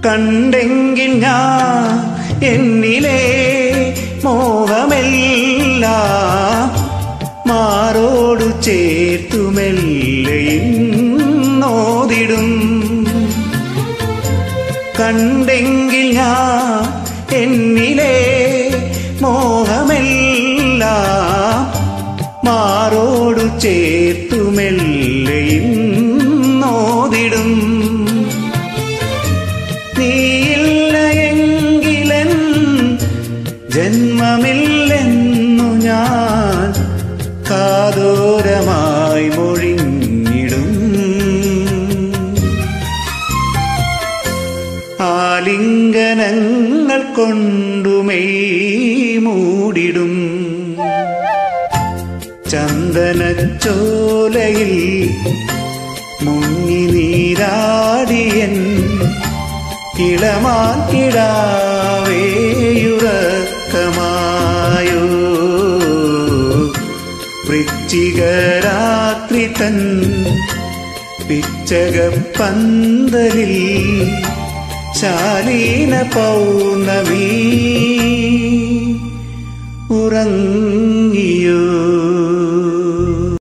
കണ്ടെങ്കിൽ ഞാൻ എന്നിലെ മോഹമെല്ലാം മാറോടു ചേർത്തുമെല്ലയും നോതിടും കണ്ടെങ്കിൽ ഞാൻ എന്നിലെ മോഹമെല്ലാം മാറോടു ചേർത്തുമെല്ലയും നോതിടും നീയില്ല എങ്കിലൻ ജന്മമില്ലെന്നു ഞാൻ കാതോരമായി മൊഴിഞ്ഞിടും ആലിംഗനങ്ങൾ കൊണ്ടുമേ മൂടിടും ചന്ദനച്ചോലയിൽ മുങ്ങി നീരാടിയൻ ഇളമാക്കിടാവേയുറക്കമായോ വൃശ്ചികരാത്രി തൻ പിച്ചകപ്പന്തലിൽ ശാലീന പൗർണമി